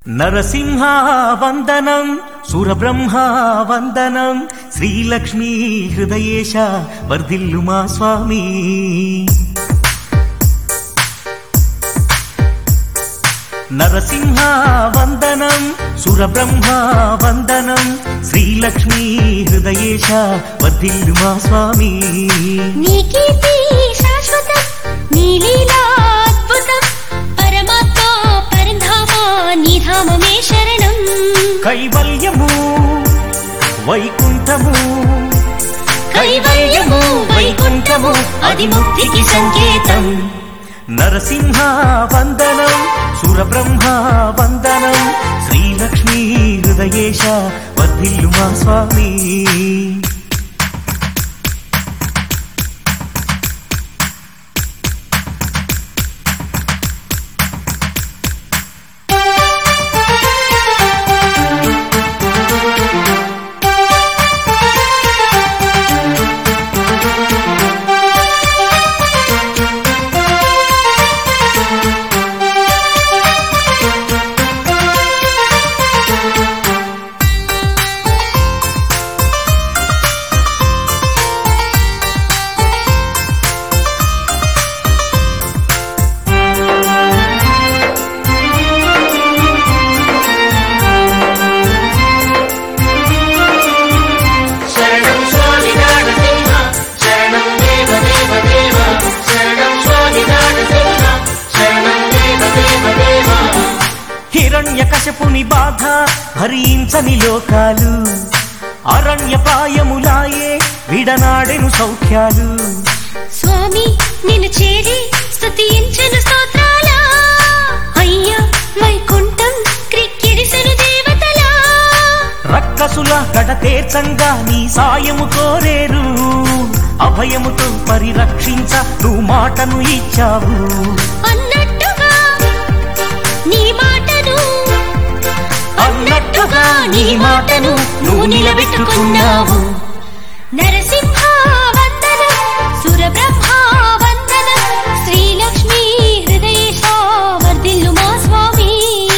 నరసింహ వందనం సురబ్రహ్మ వందనం శ్రీలక్ష్మీ హృదయేశ వర్ధిల్లు మా స్వామి నరసింహ వందనం సురబ్రహ్మ వందనం శ్రీలక్ష్మీ హృదయేశ వర్ధిల్లు మా స్వామి నీ కీర్తి శాశ్వతం నీ లీలా అద్భుతం పరమాత్మ పరంధామ నీ ధామమే శరణం కైవల్యము వైకుంఠము కైవల్యము వైకుంఠము అది ముక్తికి సంకేతం నరసింహ వందనం సురబ్రహ్మ వందనం శ్రీలక్ష్మీ హృదయేశ వర్ధిల్లు మా స్వామి శరణం స్వామి నారసింహ శరణం దేవ దేవ దేవ శరణం స్వామి నారసింహ శరణం దేవ దేవ దేవ హిరణ్య కశపుని బాధ భరించని లోకాలు అరణ్యపాయములాయే విడనాడెను సౌఖ్యాలు స్వామి నిన్ను చేరి స్తుతించను స్తోత్రాల అయ్యా వైకుంఠం క్రిక్కిరిసెను దేవతలా రక్కసుల కడతేర్చంగా నీ సాయము కోరేరు అభయముతో పరిరక్షించ నువ్వు మాటను ఇచ్చావు అన్నట్టుగా నీ మాటను అన్నట్టుగా నీ మాటను నువ్వు నిలబెట్టుకున్నావు నరసింహ వందనం సురబ్రహ్మ వందనం శ్రీలక్ష్మీ హృదయేశ వర్ధిల్లు మా స్వామి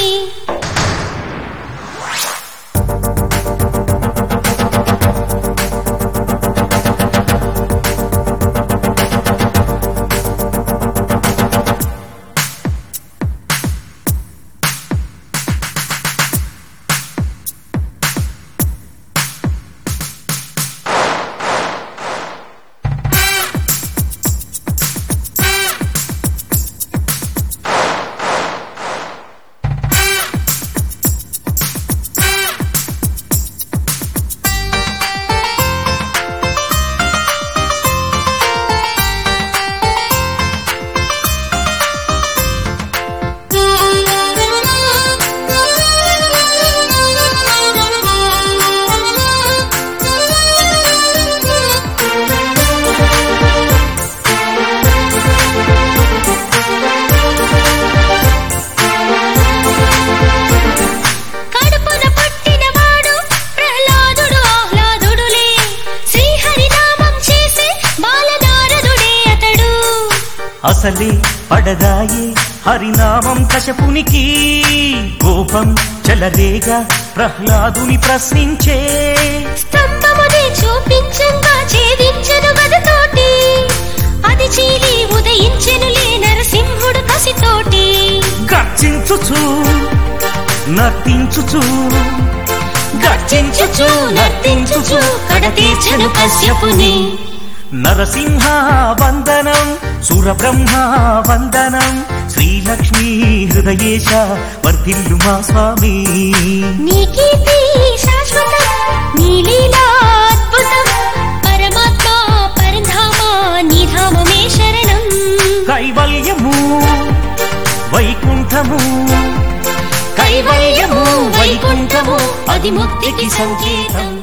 కడుపున పుట్టినవాడు ప్రహ్లాదుడు ఆహ్లాదుడులే శ్రీహరినామం చేసే బాలనారదుడే అతడు అసలే పడదాయే హరినామం కశపునికి కోపం చలరేగా ప్రహ్లాదుని ప్రశ్నించే స్తంభముని చూపించంగా ఛేదించెను గదతోటి అది చీలి ఉదయించెనులే నరసింహుడు కసితోటి గర్జించుచు నర్తించుచు గర్జించుచు నర్తించుచు కడతీర్చెను కశ్యపుని నరసింహ వందనం సురబ్రహ్మ వందనం శ్రీలక్ష్మీ హృదయేశ వర్ధిల్లు మా స్వామి నీ కీర్తి శాశ్వతం నీ లీలా అద్భుతం పరమాత్మ పరంధామ నీ ధామమే శరణం కైవల్యము వైకుంఠము కైవల్యము వైకుంఠము అది ముక్తికి సంకేతం